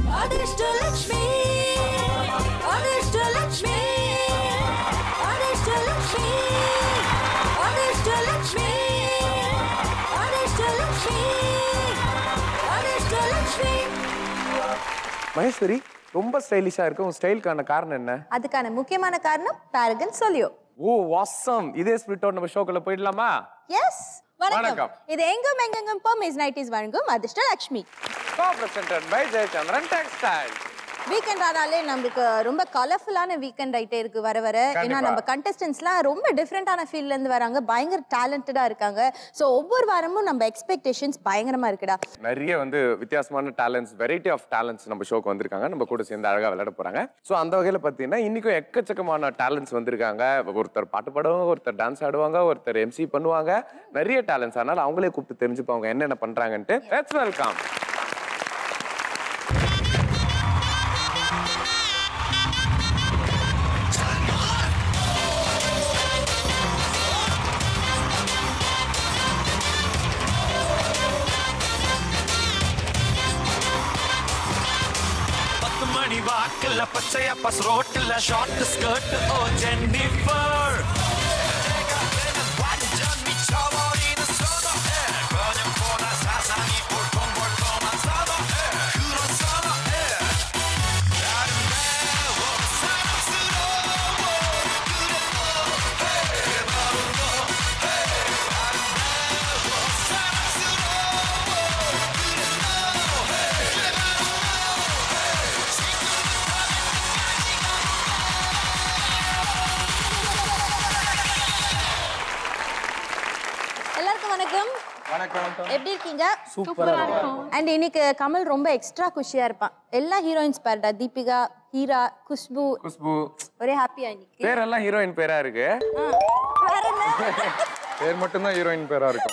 அதிர்ஷ்டலட்சுமி அதிர்ஷ்டலட்சுமி அதிர்ஷ்டலட்சுமி அதிர்ஷ்டலட்சுமி அதிர்ஷ்டலட்சுமி அதிர்ஷ்டலட்சுமி மகேஸ்வரி ரொம்ப ஸ்டைலிஷா இருக்கு உன் ஸ்டைலுக்கான காரணம் என்ன அதுக்கான முக்கியமான காரணம் பாரகன் சொல்லியோ ஓ வாசம் இதே ஸ்பிரிட்டோட நம்ம ஷோக்குள்ள போயிடலாமா எஸ் வணக்கம் வணக்கம். இது எங்கும் எங்கெங்கும் போ மிஸ் நைட்டிஸ் வழங்கும் Adhirshtalakshmi co-presented by Jayachandran textile weekend ஆனாலே நம்மளுக்கு ரொம்ப கலர்ஃபுல்லான வீக்கெண்ட் ஆயிட்டே இருக்கு வர வர ஏன்னா கண்டிப்பா. நம்ம கண்டஸ்டன்ஸ்லாம் ரொம்ப டிஃப்ரெண்டான ஃபீல்ட்ல இருந்து வராங்க பயங்கர டேலண்டடா இருக்காங்க ஸோ ஒவ்வொரு வாரமும் நம்ம எக்ஸ்பெக்டேஷன்ஸ் பயங்கரமா இருக்குடா நிறைய வந்து வித்தியாசமான டேலண்ட்ஸ் வெரைட்டி ஆஃப் டேலண்ட்ஸ் நம்ம ஷோக்கு வந்திருக்காங்க நம்ம கூட சேர்ந்து அழகா விளையாட போறாங்க ஸோ அந்த வகையில் பார்த்தீங்கன்னா இன்னைக்கும் எக்கச்சக்கமான டேலண்ட்ஸ் வந்திருக்காங்க ஒருத்தர் பாட்டு பாடுவாங்க ஒருத்தர் டான்ஸ் ஆடுவாங்க ஒருத்தர் எம்சி பண்ணுவாங்க நிறைய டேலண்ட்ஸ் அதனால அவங்களே கூப்பிட்டு தெரிஞ்சுப்பாங்க என்னென்ன பண்றாங்கன்ட்டு லெட்ஸ் வெல்கம் பத்து மணி வாக்குல பச்சையா பஸ் ரோட்டுல ஷார்ட் ஸ்கர்ட் ஓ ஜென்னிஃபர் எல்லாருக்கும் வணக்கம் வணக்கம் எப்படி இருக்கீங்க சூப்பரா இருக்கும் அண்ட் இன்னைக்கு கமல் ரொம்ப எக்ஸ்ட்ரா குஷியா இருப்பான் எல்லா ஹீரோயின்ஸ் பாருடா தீபிகா ஹீரா குஷ்பு குஷ்பு ஒரே ஹாப்பியா இன்னைக்கு பேரெல்லாம் ஹீரோயின் பேரா இருக்கு ஆ, வேற என்ன பேர் மட்டும்தான் ஹீரோயின் பேரா இருக்கும்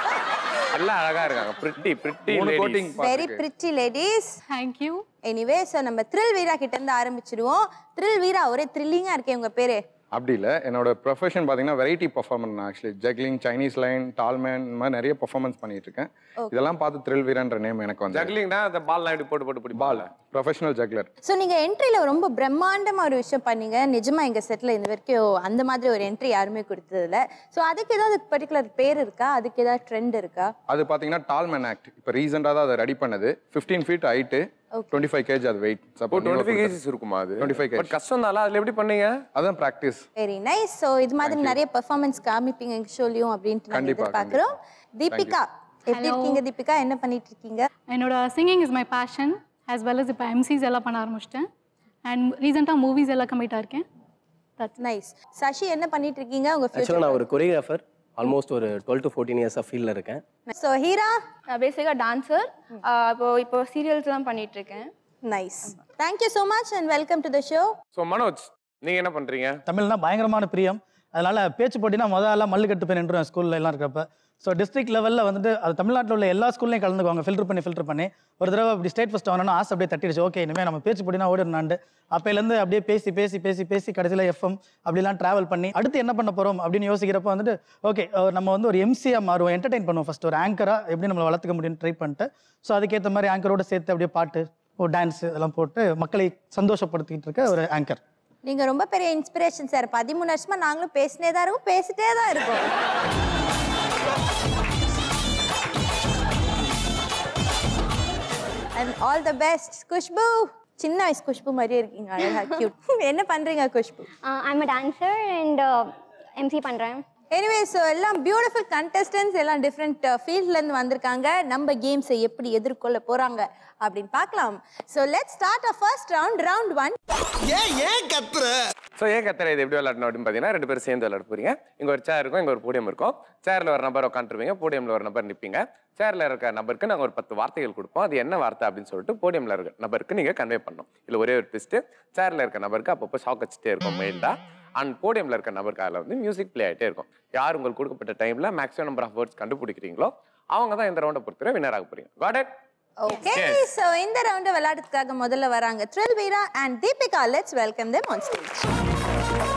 எல்லாம் அழகா இருக்காங்க பிரிட்டி பிரிட்டி மூணு coating very pretty ladies thank you anyway so நம்ம த்ரில் வீரா கிட்ட இருந்து ஆரம்பிச்சிடுவோம் த்ரில் வீரா ஒரே த்ரில்லிங்கா இருக்கே உங்க பேரு அப்படி இல்லை என்னோட ப்ரொஃபஷன் பார்த்தீங்கன்னா வெரைட்டி பர்ஃபார்மர் நான் actually juggling Chinese line tall man இந்த மாதிரி நிறைய பர்ஃபார்மன்ஸ் பண்ணிட்டு இருக்கேன் இதெல்லாம் பார்த்து த்ரில் வீரன்ற நேம் எனக்கு வந்து ஜக்லிங்னா அந்த பால் இப்படி போட்டு போட்டு பிடி பால் ப்ரொஃபஷனல் ஜக்லர் ஸோ நீங்க என்ட்ரில ரொம்ப பிரம்மாண்டமா ஒரு விஷயம் பண்ணீங்க நிஜமா எங்க செட்ல இந்த வரைக்கும் அந்த மாதிரி ஒரு என்ட்ரி யாருமே கொடுத்ததில்ல ஸோ அதுக்கு ஏதாவது பர்டிகுலர் பேர் இருக்கா அதுக்கு ஏதாவது ட்ரெண்ட் இருக்கா அது பார்த்தீங்கன்னா டால்மேன் ஆக்ட் இப்போ ரீசெண்டாக தான் அதை ரெடி பண்ணது fifteen feet height twenty five kg அது வெயிட் இப்போ டுவெண்ட்டி ஃபைவ் கேஜிஸ் இருக்குமா அது 25 kg. பட் கஷ்டம் தானே அதுல எப்படி பண்ணீங்க அதான் ப்ராக்டிஸ் வெரி நைஸ் ஸோ இது மாதிரி நிறைய பெர்ஃபார்மன்ஸ் காமிப்பீங்க எங்க ஷோலையும் அப்படின்ட்டு நாங்க கண்டிப்பா, எதிர்பார்க்குறோம் தீபிகா எப்படி இருக்கீங்க தீபிகா என்ன பண்ணிட்டு இருக்கீங்க என்னோட singing is my passion as well as இப்போ எம்சிஸ் எல்லாம் பண்ண ஆரம்பிச்சிட்டேன் அண்ட் ரீசெண்டாக மூவிஸ் எல்லாம் கம்மிட்டாக இருக்கேன் தட்ஸ் நைஸ் சசி என்ன பண்ணிட்டு இருக்கீங்க உங்க ஆக்சுவலாக நான் ஒரு கொரியோகிராஃபர் ஆல்மோஸ்ட் ஒரு டுவெல் டு ஃபோர்டீன் இயர்ஸாக ஃபீல்டில் இருக்கேன் ஸோ ஹீரா நான் பேசிக்காக டான்சர் இப்போ இப்போ சீரியல்ஸ் தான் பண்ணிட்டு இருக்கேன் nice thank you so much and welcome to the show so Manoj நீங்க என்ன பண்றீங்க தமிழ்னா பயங்கரமான பிரியம் அதனால பேச்சு போட்டினா முதல்ல மல்லு கட்டு போய் நின்றுவேன் ஸ்கூல்ல எல்லாம் இருக்கிறப்ப ஸோ டிஸ்ட்ரிக்ட் லெவலில் வந்துட்டு அது தமிழ்நாட்டில் உள்ள எல்லா ஸ்கூல்லையும் கலந்துக்குவாங்க ஃபில்டர் பண்ணி ஃபில்டர் பண்ணி ஒரு தடவை அப்படி ஸ்டேட் ஃபஸ்ட் ஆகணும்னு ஆசை அப்படியே தட்டிடுச்சு ஓகே இனிமேல் நம்ம பேச்சு போட்டினா ஓடினாண்டு அப்போலேருந்து அப்படியே பேசி பேசி பேசி பேசி கடைசியில் எஃப்எம் அப்படிலாம் ட்ராவல் பண்ணி அடுத்து என்ன பண்ண போகிறோம் அப்படின்னு யோசிக்கிறப்ப வந்துட்டு ஓகே நம்ம வந்து ஒரு எம்சியாக மாறுவோம் என்டர்டைன் பண்ணுவோம் ஃபஸ்ட் ஒரு ஆங்கராக எப்படி நம்மளை வளர்த்துக்க முடியும்னு ட்ரை பண்ணிட்டு ஸோ அதுக்கேற்ற மாதிரி ஆங்கரோட சேர்த்து அப்படியே பாட்டு ஒரு டான்ஸ் இதெல்லாம் போட்டு மக்களை சந்தோஷப்படுத்திக்கிட்டு இருக்க ஒரு ஆங்கர் நீங்க ரொம்ப பெரிய இன்ஸ்பிரேஷன் சார் பதிமூணு வருஷமா நாங்களும் பேசினே தான் இருக்கோம் பேசிட்டே தான் இருக்கோம் and all the best Khushbu சின்ன வயசு குஷ்பு மாதிரியே இருக்கீங்க அழகா கியூட் என்ன பண்றீங்க Khushbu I'm a dancer and MC பண்ணுறேன் எனிவே ஸோ எல்லாம் பியூட்டிஃபுல் கண்டஸ்டன்ஸ் எல்லாம் டிஃப்ரெண்ட் ஃபீல்ட்லேருந்து வந்திருக்காங்க நம்ம கேம்ஸை எப்படி எதிர்கொள்ள போகிறாங்க அப்படின்னு பார்க்கலாம் so let start a first round round one so ஏன் கத்துற இது எப்படி விளையாடணும் அப்படின்னு பார்த்தீங்கன்னா ரெண்டு பேரும் சேர்ந்து விளையாட போறீங்க இங்க ஒரு சேர் இருக்கும் இங்க ஒரு போடியம் இருக்கும் சேர்ல ஒரு நபர் உட்காந்துருவீங்க போடியம்ல ஒரு நபர் நிப்பீங்க சேர்ல இருக்க நபருக்கு நாங்கள் ஒரு பத்து வார்த்தைகள் கொடுப்போம் அது என்ன வார்த்தை அப்படின்னு சொல்லிட்டு போடியம்ல இருக்க நபருக்கு நீங்க கன்வே பண்ணணும் இல்லை ஒரே ஒரு ட்விஸ்ட் சேர்ல இருக்க நபருக்கு அப்பப்போ ஷாக் வச்சுட்டே இருக்கும் மெயில்டா அண்ட் போடியம்ல இருக்க நபருக்கு அதில் வந்து மியூசிக் ப்ளே ஆகிட்டே இருக்கும் யார் உங்களுக்கு கொடுக்கப்பட்ட டைம்ல மேக்ஸிமம் நம்பர் ஆஃப் வேர்ட்ஸ் கண்டுபிடிக்கிறீங்களோ அவங்க தான் இந்த ரவுண்டை பொறுத்தவரை வின்னர் ஆக போறீங்க got it okay Yes. So இந்த ரவுண்டை விளையாடுறதுக்காக முதல்ல வராங்க Thrill Veera and Deepika let's welcome them on stage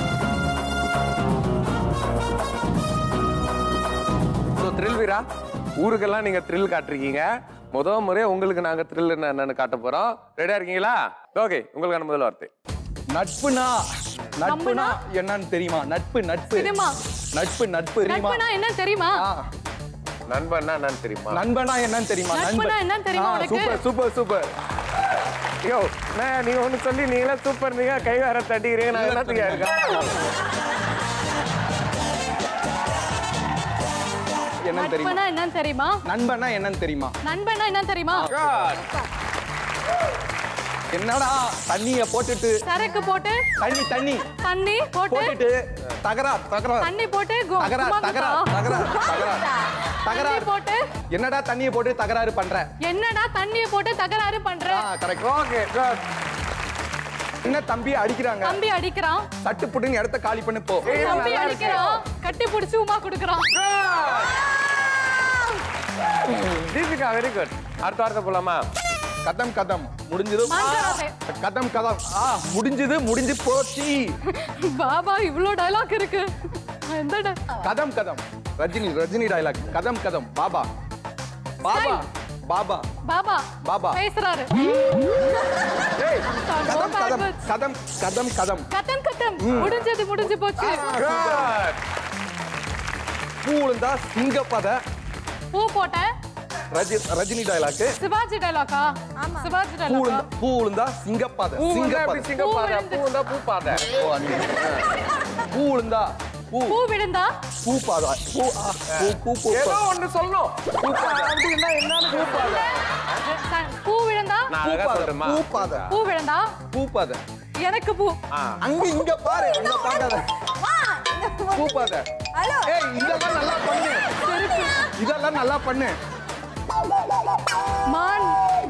so Thrill Veera ஊருக்கெல்லாம் நீங்க த்ரில் காட்டிருக்கீங்க முத முறையா உங்களுக்கு நாங்க த்ரில் என்னன்னு காட்ட போறோம் ரெடியா இருக்கீங்களா ஓகே உங்களுக்கான முதல் வார்த்தை நட்புனா நட்புனா என்னன்னு தெரியுமா நட்பு நட்பு தெரியுமா? நட்பு நட்பு தெரியுமா நட்புனா என்னன்னு தெரியுமா ஆ, நண்பன்னா என்னன்னு தெரியுமா நண்பனா என்னன்னு தெரியுமா நட்புனா என்னன்னு தெரியுமா உனக்கு? சூப்பர் சூப்பர் சூப்பர் ஐயோ நான் நீங்க ஒண்ணு சொல்லி நீங்களே சூப்பர் நீங்க கை வேற தட்டிக்கிறீங்க நான் என்னத்துக்கு இருக்கேன் என்னன்னு தெரியுமா நட்புனா என்னன்னு தெரியுமா நண்பனா என்னன்னு தெரியுமா நண்பனா என்னன்னு தெரியுமா என்னடா தண்ணிய போட்டுட்டு சரக்கு போட்டு தண்ணி தண்ணி தண்ணி போட்டு போட்டுட்டு தகரார் தகரார் தண்ணி போட்டு கு- தகரார் குமாங்குதா? தகரார் தகரார் தகரார் தண்ணி தகரார் போட்டு என்னடா தண்ணிய போட்டு தகராறு பண்ற என்னடா தண்ணிய போட்டு தகராறு பண்ற கரெக்ட் ஓகே குட் என்ன தம்பி அடிக்கிறாங்க தம்பி அடிக்கிறான் சட்டு புட்டுன்னு இடத்த காலி பண்ணு போ தம்பி அடிக்கிறான் கட்டி புடிச்சு உமா குடுக்குறான் தீபிகா வெரி குட் அடுத்த வார்த்தை போலாமா கதம் கதம் முடிஞ்சது மாஞ்சராதே. கதம் கதம் ஆ முடிஞ்சது முடிஞ்சு போச்சு பாபா இவ்ளோ டயலாக் இருக்கு எந்த di- கதம் கதம் ரஜினி ரஜினி டயலாக் கதம் கதம் பாபா பாபா பாபா பாபா பாபா. பேசுறாரு ஏய், No கதம் bad கதம் words. கதம் கதம் கதம் கத்தம் கத்தம் முடிஞ்சது முடிஞ்சு போச்சு குட் பூ விழுந்தா சிங்கப்பத பூ போட்ட ரஜி ரஜினி டயலாக் சிவாஜி டைலாக்கா சிவாஜி பூ டைலாக்கா விழுந்தா பூ விழுந்தா சிங்கப்பத பூ வந்தா எப்படி சிங்கப்பத சிங்க பாதை பூ வந்தா பூ பாதை பூ விழுந்தா பூ பூ விழுந்தா பூ பாதா பூ ஆ, பூ பூ பூ ஏதோ ஒண்ணு சொல்லணும் அப்படின்னா என்னன்னு பூ பாதை த- பூ விழுந்தா நான் பூ அழகா பாத சொல்லட்டுமா பூ பாத பூ விழுந்தா பூ பாத எனக்கு பூ அங்க இங்க பாரு இங்க பாக்காத பூ பாத ஹலோ ஏய் இதெல்லாம் நல்லா பண்ணு இதெல்லாம் நல்லா பண்ணு மான்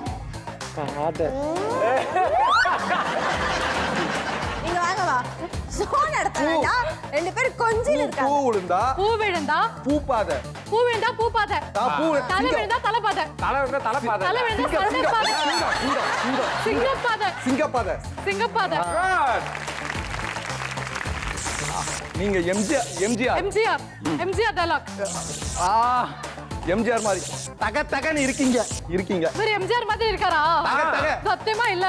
நீங்க வாங்க வா ஷோ நடத்த வேண்டாம் ரெண்டு பேரும் கொஞ்சில் பூ இருக்காங்க விழுந்தா பூ விழுந்தா பூ பாத பூ விழுந்தா பூ பாத ஆ, பூ தலை சிங்கம். விழுந்தா தலை பாத தலை வந்தா தலை பாதை தலை விழுந்தா சண்டை பாத சிங்கம் சிங்கம் சிங்கம் சிங்கப்பாத சிங்கப்பாத சிங்கப்பாத Good. நீங்க எம்ஜிஆர் எம்ஜிஆர் எம்ஜிஆர் எம்ஜிஆர் டைலாக் ஆ எம்ஜிஆர் மாதிரி தக தகன்னு இருக்கீங்க இருக்கீங்க இவர் எம்ஜிஆர் மாதிரி இருக்காரா தக தக சத்தியமா இல்ல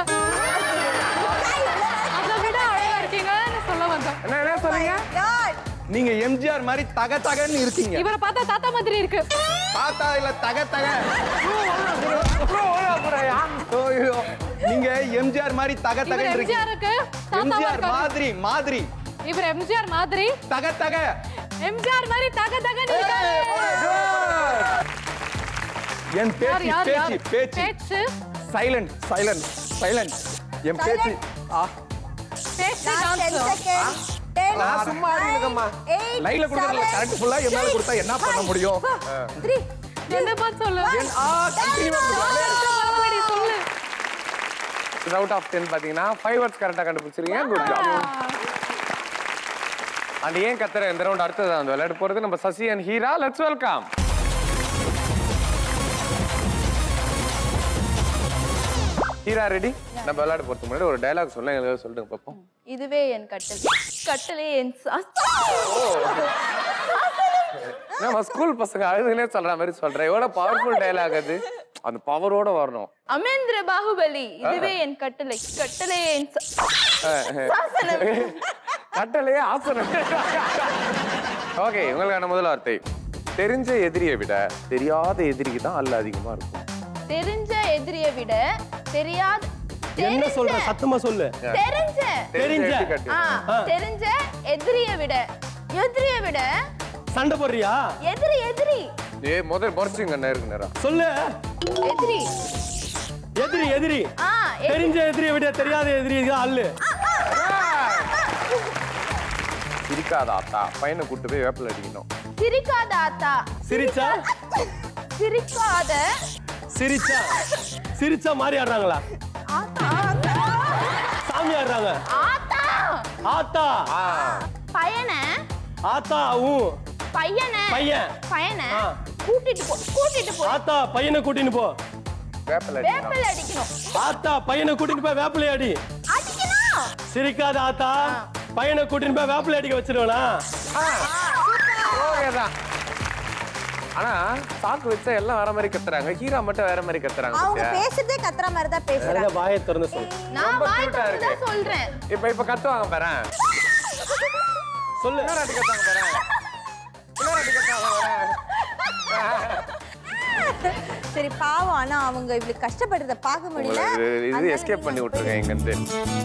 அதை விட அழகா இருக்கீங்கன்னு சொல்ல வந்தேன் என்ன என்ன சொன்னீங்க God. நீங்க எம்ஜிஆர் மாதிரி தக தகன்னு இருக்கீங்க இவரை பார்த்தா தாத்தா மாதிரி இருக்கு தாத்தா இல்ல தக தக ஐயோ, நீங்க எம்ஜிஆர் மாதிரி தக இவர் தகன்னு இருக்கீங்க எம்ஜிஆருக்கு தாத்தாவா எம்ஜிஆர் இருக்காரு மாதிரி மாதிரி இவர் எம்ஜிஆர் மாதிரி தக தக எம்ஜிஆர் மாதிரி தக தகன்னு இருக்காரு என் யார் பேச்சு யார் யார் பேச்சு பேச்சு பேச்சு சைலண்ட் சைலண்ட் சைலண்ட் என் பேச்சு ஆ பேச்சு Last 10 டான்ஸ் seconds. 10, நான் சும்மா இருக்கேம்மா. 8, லைன்ல கொடுக்கறதுல கரெக்ட் ஃபுல்லா என் மேல கொடுத்தா என்ன பண்ண முடியும் 3 என்ன பார்த்து சொல்லு என் ஆ கண்டினியூ மறுபடி சொல்லு அவுட் ஆஃப் டென் பாத்தீங்கன்னா ஃபைவ் வேர்ட்ஸ் கரெக்டாக கண்டுபிடிச்சிருக்கீங்க குட் ஜாப் அண்ட் ஏன் கத்துற இந்த ரவுண்ட் அடுத்தது அந்த விளையாட போறது நம்ம Sasi and Heera let's welcome Heera ready நம்ம விளையாட போறதுக்கு முன்னாடி ஒரு டயலாக் சொல்ல எங்களுக்கு சொல்லுங்க பார்ப்போம் இதுவே என் கட்டளை கட்டளை என் சா- நம்ம ஸ்கூல் பசங்க அழுதுனே சொல்ற மாதிரி சொல்றேன் எவ்வளவு பவர்ஃபுல் டயலாக் அது அந்த பவரோட வரணும் அமேந்திர பாகுபலி இதுவே என் கட்டளை கட்டளை என் சா- சாசனம் கட்டளையே ஆசனம் ஓகே உங்களுக்கான முதல் வார்த்தை தெரிஞ்ச எதிரியை விட தெரியாத எதிரிக்கு தான் அல்ல அதிகமா இருக்கும் தெரிஞ்ச எதிரியை விட தெரியாத என்ன சொல்ற சத்தமா சொல்லு தெரிஞ்ச தெரிஞ்ச. எடுத்துக்காட்டு. ஆ, தெரிஞ்ச எதிரியை விட எதிரியை விட சண்டை போடுறியா எதிரி எதிரி ஏய் முதல் முறைச்சிங்க நேருக்கு நேரம் சொல்லு எதிரி எதிரி எதிரி ஆ எதிரி. தெரிஞ்ச எதிரியை விட தெரியாத எதிரி தான் அல்லு சிரிக்காத ஆத்தா பையனை கூட்டு போய் வேப்பில் அடிக்கணும் சிரிக்காத ஆத்தா சிரிச்சா சிரிக்காத சிரிச்சா சிரிச்சா மாறி ஆடுறாங்களா ஆத்தா ஆத்தா சாமி ஆடுறாங்க ஆத்தா ஆத்தா ஆ பையனை ஆத்தா ஊ பையனை பையன் பையனை ஆ. கூட்டிட்டு போ கூட்டிட்டு போ ஆத்தா பையனை கூட்டின்னு போ வேப்பில் அடிக்கணும் வேப்பில் அடிக்கணும் ஆத்தா பையனை கூட்டின்னு போய் வேப்பிலை அடி அடிக்கணும் சிரிக்காத ஆத்தா பையனை கூட்டின்னு போய் வேப்பிலை அடிக்க வச்சிருவனா ஓகே தான் ஆனா சாக்கு வச்சா எல்லாம் வேற மாதிரி கத்துறாங்க ஹீரா மட்டும் வேற மாதிரி கத்துறாங்க அவங்க பாத்தியா? பேசுறதே கத்துற மாதிரி தான் பேசுறாங்க வேற வாயை திறந்து சொல்லு நான் ரொம்ப வாய் cute ஆ திறந்து தான் இருக்கு. சொல்றேன் இப்ப இப்ப கத்துவாங்க பாரு சொல்லு இன்னொரு வாட்டி கத்துவாங்க பாரு இன்னொரு வாட்டி கத்துவாங்க பாரு சரி பாவம் ஆனா அவங்க இவ்வளவு கஷ்டப்படுறத பார்க்க முடியல உங்களை இது- இது அதனால எஸ்கேப் பண்ணி நீங்க விட்டுருக்கேன் இங்க இருந்து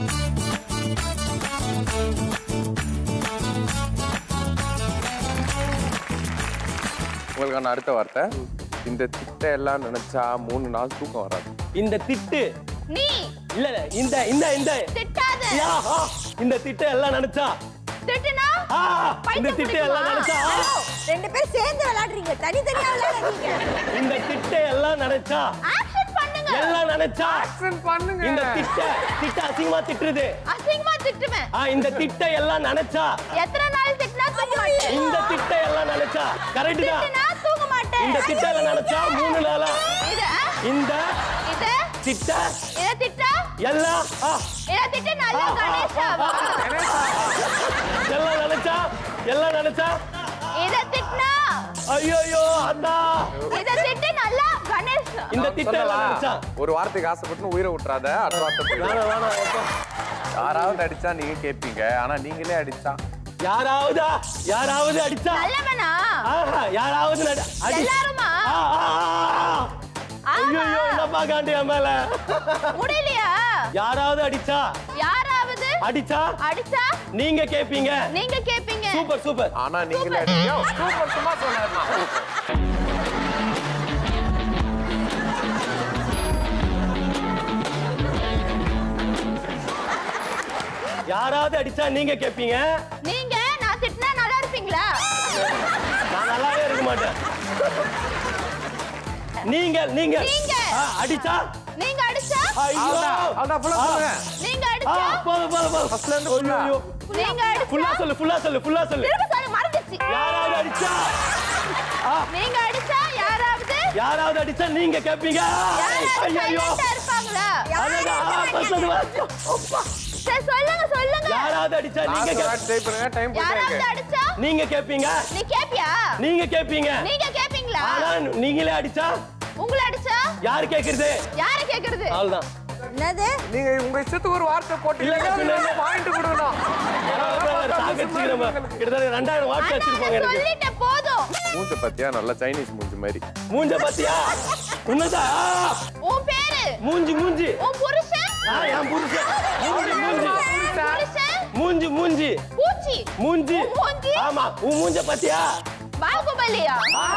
உங்களுக்கான அடுத்த வார்த்தை இந்த திட்ட எல்லாம் நினைச்சா மூணு நாள் தூக்கம் வராது இந்த திட்டு நீ இல்ல இல்ல இந்த இந்த இந்த திட்டாத யா, ஆ, இந்த திட்டு எல்லாம் நினைச்சா திட்டுனா ஆ, இந்த பைத்தியம் திட்டு எல்லாம் பிடிக்குமா? நினைச்சா ஆ, ரெண்டு பேரும் சேர்ந்து விளையாடுறீங்க தனித்தனியா விளையாடுறீங்க இந்த திட்டு எல்லாம் நினைச்சா ஆக்ஷன் பண்ணுங்க எல்லாம் நினைச்சா பண்ணுங்க இந்த திட்ட திட்ட அசிங்கமா திட்டுறது அசிங்கமா திட்டுவேன் ஆ இந்த திட்ட எல்லாம் நினைச்சா எத்தனை நாள் திட்டினா தூங்க மாட்டேன் இந்த திட்ட எல்லாம் நினைச்சா கரெக்ட் தான் திட்டுனா தூங்க மாட்டேன் இந்த திட்ட எல்லாம் நினைச்சா மூணு நாளா இது ஆ? இந்த இது திட்ட இத திட்டா எல்லாம் ஆ, இத திட்டு நல்லா கணேஷாவா எல்லாம் நினைச்சா எல்லாம் நினைச்சா இத திட்டினா ஐயோ அண்ணா இத திட்டு நல்லா கணேஷ் இந்த திட்ட எல்லாம் நினைச்சா ஒரு வார்த்தைக்கு ஆசைப்பட்டு உயிரை விட்டுறாத அடுத்த வார்த்தை போயிடு. வேணாம் வேணாம் எப்பா. யாராவது அடிச்சா நீங்க கேட்பீங்க ஆனா நீங்களே அடிச்சா யாராவதா யாராவது அடிச்சா நல்லவனா ஆஹா, யாராவது நடி- அடி- எல்லாருமா? ஆ, ஆ, ஆ. ஆமா. ஐயோ என்னப்பா காண்டி என் மேல முடியலையா யாராவது அடிச்சா யாராவது அடிச்சா அடிச்சா நீங்க கேப்பீங்க நீங்க கேப்பீங்க சூப்பர் சூப்பர் ஆனா நீங்களே அடிச்சா சூப்பர் சும்மா சொன்னாருமா யாராவது அடிச்சா நீங்க கேப்பீங்க நீங்க நான் திட்டினா நல்லா இருப்பீங்களா நான் நல்லாவே இருக்க மாட்டேன் நீங்க நீங்க நீங்க. ஆ, அடிச்சா நீங்க அடிச்சா ஐயோ அவ்வளவுதான், அவ்வளவுதான், full ஆ சொல்லுங்க. நீங்க ஆ, அடிச்சா போதும் போதும் போதும் First ல இருந்து full ஆ. ஐயோ நீங்க ஃபுல்லா அடிச்சா சொல்லு ஃபுல்லா சொல்லு ஃபுல்லா சொல்லு திரும்ப சொல்லு மறந்துச்சு யாராவது அடிச்சா ஆ, நீங்க அடிச்சா யாராவது யாராவது அடிச்சா நீங்க கேப்பீங்க யாராவது ஐயோ silent ஆ இருப்பாங்களா அடடா, first அது வா. அப்பா. சரி சொல்லுங்க சொல்லுங்க யாராவது அடிச்சா நீங்க லாஸ்ட் கேப்- வார்த்தை டைப் பண்ணுங்க டைம் போயிட்டே யாராவது இருக்கு அடிச்சா நீங்க கேப்பீங்க நீ கேப்பியா நீங்க கேப்பீங்க நீங்க கேப்பீங்களா ஆனா நீங்களே அடிச்சா உங்களை அடிச்சா யாரு கேக்குறது யாரு கேக்குறது அவ்வளவுதான் என்னது நீங்க உங்க இஷ்டத்துக்கு ஒரு வார்த்தை போட்டு இல்ல, இல்ல. பாயிண்ட் கொடுக்கணும் கிட்டத்தட்ட ரெண்டாயிரம் வாட்ச் அண்ணா, வச்சிருப்பாங்க நான் எனக்கு சொல்லிட்டேன் போதும் மூஞ்ச பத்தியா நல்லா சைனீஸ் மூஞ்சி மாதிரி மூஞ்ச பாத்தியா உன்னதா உன் பேரு மூஞ்சி மூஞ்சி உன் புருஷன் ஆ, என் புருஷன் மூஞ்சி மூஞ்சி புருஷன் மூஞ்சி மூஞ்சி பூச்சி மூஞ்சி உன் மூஞ்சி? ஆமா உன் மூஞ்ச பாத்தியா பாகுபலியா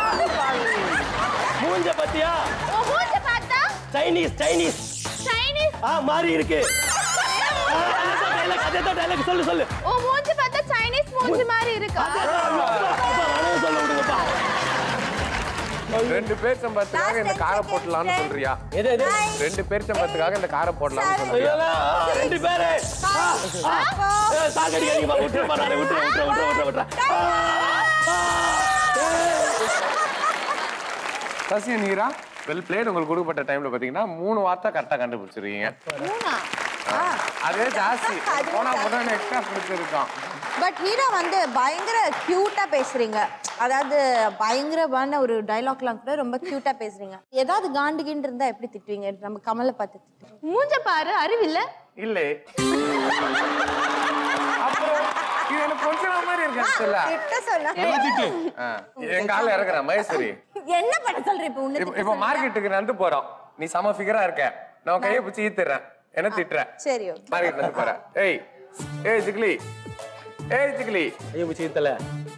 மூஞ்ச பாத்தியா உன் மூஞ்ச பார்த்தா சைனீஸ் சைனீஸ் சைனீஸ் ஆ மாறி இருக்கு ஆ, அதேதான் dialogue, அதேதான் dialogue. சொல்லு சொல்லு உன் மூஞ்சி பார்த்தா சைனீஸ் மூஞ்சி மாதிரி இருக்கா அப்பா, நானும் சொல்ல விடுங்கப்பா ரெண்டு பேர் சம்பளத்துக்காக இந்த Last காரை ten போட்டலாம்னு seconds. சொல்றியா எது எது ரெண்டு பேர் சம்பளத்துக்காக இந்த காரை போடலாம்னு சொல்றியா ஐயோல, ஆ, ரெண்டு பேரு ஆ, ஆ, ஏ, சாகடிக்காதீங்கப்பா, விட்டுருப்பா, நானு விட்டுறேன், விட்டுறேன், விட்டுறேன், விட்டுறேன், விட்டுறேன். ஆ, ஆ, ஏய். சசி நீரா வெல் பிளேட் உங்களுக்கு கொடுக்கப்பட்ட டைம்ல பாத்தீங்கன்னா மூணு வார்த்தை கரெக்டா கண்டுபிடிச்சிருக்கீங்க மூணா அதே ஜாஸ்தி அது போனா ஜாஸ்தி. போனா எக்ஸ்ட்ரா பிடிச்சிருக்கான் பட் ஹீரோ வந்து பயங்கர கியூட்டா பேசுறீங்க அதாவது பயங்கரமான ஒரு டைலாக்லாம் கூட ரொம்ப கியூட்டா பேசுறீங்க ஏதாவது காண்டு கீண்டு இருந்தா எப்படி திட்டுவீங்க நம்ம கமலை பார்த்து திட்டுவீங்க மூஞ்ச பாரு அறிவில்ல இல்லே அப்புறம் இது எனக்கு கொஞ்சம் மாதிரி இருக்கு ஆக்சுவலா திட்ட சொன்னா எங்க ஆள் இறக்குறேன் மகேஸ்வரி என்ன பண்ண சொல்ற இப்ப உன்னை இப்போ திட்ட இப்போ சொல்றியா? மார்க்கெட்டுக்கு நடந்து போறோம் நீ செம ஃபிகரா இருக்க நான் கையை பிடிச்சி ஈத்துறேன் என்ன திட்டுறேன் சரி okay. மார்க்கெட் நடந்து போறேன் ஏய் ஏய் ஜிக்லி ஏய் ஜிக்லி ஐயோ, பிச்சி ஈத்தல.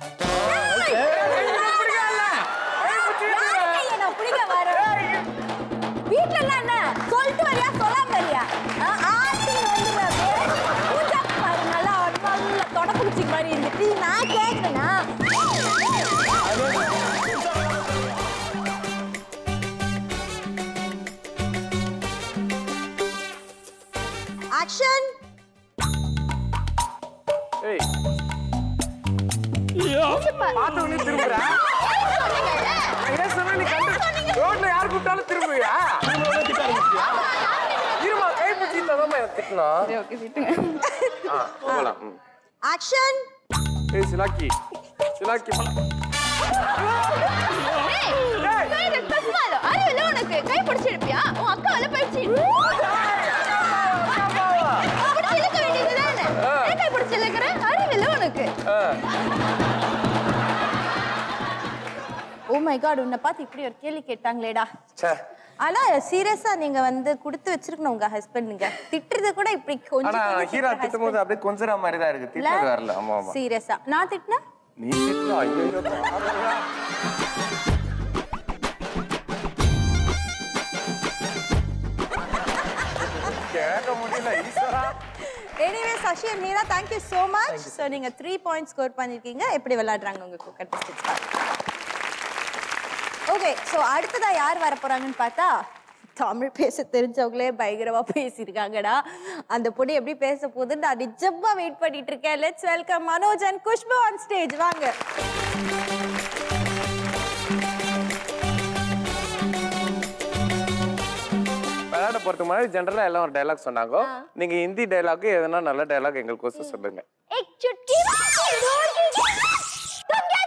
யார் கையை நான் பிடிக்க வரேன்? வீட்ல எல்லாம் என்ன சொல்லிட்டு வரியா சொல்லாம வரியா ஆ, ஆட்டிங் வந்துடுற அப்படியே. பூஜா பாரு, நல்லா நல்லா தொடை பிடிச்சி மாதிரி இருந்துட்டு நான் கேட்கிறேனா ஆக்ஷன் ஏய் பார்த்த உடனே திரும்புற ஏன் சொன்ன நீ கண்டு ரோட்ல யார் கூப்பிட்டாலும் திரும்புவியா இவ்வளவு திட்ட ஆரம்பிச்சிட்டியா? இருமா கை பிடிச்சி ததாம எனக்கு திட்டணும் ஆ போகலாம் ம். ஆக்ஷன் ஏய் சிலாக்கி சிலாக்கி ஏய், அறிவில்ல உனக்கு கை பிடிச்சிருப்பியா உன் அக்கா வல போயிடுச்சு பிடிச்சி இழுக்க வேண்டியதுதானே ஏன் கை பிடிச்சி இழுக்கிற அறிவில்ல உனக்கு ஓ மை காட் உன்னை பார்த்து இப்படி ஒரு கேள்வி கேட்டாங்களேடா ச்சே. ஆனா சீரியஸா நீங்க வந்து கொடுத்து வச்சிருக்கணும் உங்க ஹஸ்பண்டுங்க திட்டுறது கூட இப்படி ஆனா கொஞ்சம் ஹீரா திட்டும் போது அப்படியே கொஞ்சம் மாதிரி தான் இருக்கு திட்டது வரல ஆமா ஆமா சீரியஸா நான் திட்டினா நீ திட்டம் ஐயோ பாவம்டா. கேட்க முடியல Eswara anyway Sasi and Meera thank you so much so நீங்க த்ரீ பாயிண்ட் ஸ்கோர் பண்ணிருக்கீங்க எப்படி விளையாடுறாங்க உங்க கண்டஸ்டன்ஸ் ஓகே ஸோ அடுத்ததா யார் வர போறாங்கன்னு பார்த்தா தமிழ் பேச தெரிஞ்சவங்களே பயங்கரமா பேசியிருக்காங்கடா அந்த பொண்ணு எப்படி பேச போகுதுன்னு நான் நிஜமா வெயிட் பண்ணிட்டு இருக்கேன் let's welcome Manoj and Khushbu on stage வாங்க விளையாட போறதுக்கு முன்னாடி ஜென்ரலா எல்லாம் ஒரு டைலாக் சொன்னாங்க நீங்க ஹிந்தி டைலாக் எதனா நல்ல டைலாக் எங்களுக்கு சொல்லுங்க एक चुटकी ढोल की तुम क्या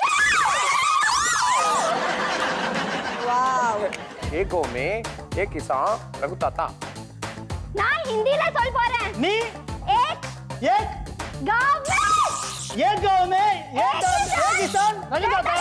வாவ் ஏகோ மே ஏ கிசான் ரகு தாத்தா நான் हिंदी ல சொல்ல போறேன் நீ एक ஏக் गांव में ஏக் गांव में एक गांव एक किसान रजू दाता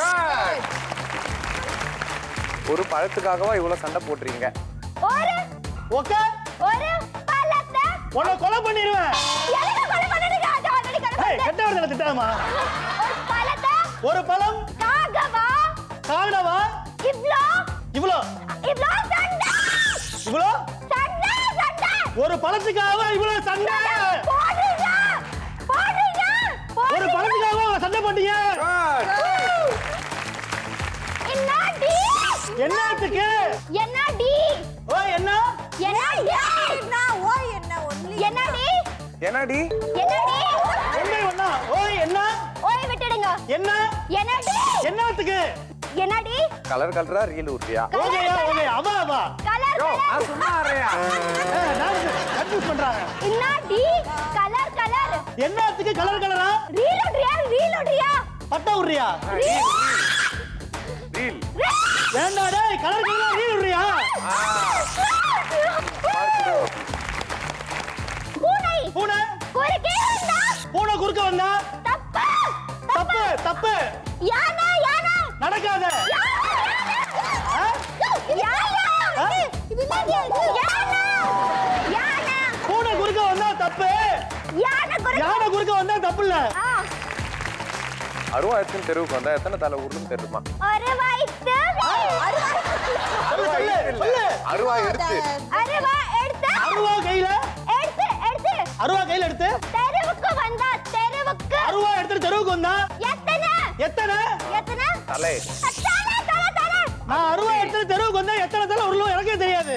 ஒரு பழத்துக்காகவா இவ்வளவு சண்டை போட்டுறீங்க ஒரு ஓகே ஒரு பழத்தை உன்னை கொலை பண்ணிடுவேன் எனக்கு கொலை பண்ணுறீங்க அது ஆல்ரெடி கொலை ஏய் பண்ணேன் கெட்ட வார்த்தை திட்டாமா ஒரு பழத்தை ஒரு பழம் காகவா காவிடவா இவ்ளோ இவ்வளோ இவ்ளோ சண்டை இவ்வளோ சண்டை சண்டை ஒரு பழத்துக்காக இவ்வளவு சண்டை போடுறீங்க போடுறீங்க ஒரு போடுறீங்க பழத்துக்காக சண்டை பண்ணீங்க என்னடி என்னத்துக்கு என்னடி ஓ என்ன என்னடி ஓ என்ன ஒன்லி என்னடி என்னடி என்னடி ஒண்ணே ஒண்ணா ஓ என்ன ஓய் விட்டுடுங்க என்ன என்னடி என்னத்துக்கு என்னடி கலர் கலரா ரீல் ஊட்டியா ஓகேயா ஓகே அவா அவா கலர் யோ கலர் நான் சும்மா ஆடுறியா கன்ஃபியூஸ் பண்றாங்க என்னடி கலர் கலர் என்னத்துக்கு கலர் கலரா ரீலோட்ரியா ரீலோட்ரியா பட்டா விடுறியா ரீல் வேண்டாம் டேய் கலர் கலரா நீ விடுறியா பூனை பூனை குறுக்கே வந்தா பூனை குறுக்க வந்தா தப்பு தப்பு தப்பு யானை யானை நடக்காத ஆ? யானை ஆ? யானை யானை பூனை குறுக்க வந்தா தப்பு யானை குறுக்க யானை குறுக்க வந்தா தப்பு இல்ல ஆ, அருவாயத்தின் தெருவுக்கு வந்தா எத்தனை தலை ஊருன்னு தெரியுமா ஒரு வயிற்று சொல்லு சொல்லு சொல்லு அருவா எடுத்து அருவா எடுத்து அருவா கையில எடுத்து எடுத்து அருவா கையில எடுத்து தெருவுக்கு வந்தா தெருவுக்கு அருவா எடுத்து தெருவுக்கு வந்தா எத்தனை எத்தனை எத்தனை தலை தலை தலை தலை நான் அருவா எடுத்து தெருவுக்கு வந்தா எத்தனை தலை உருளும் எனக்கே தெரியாது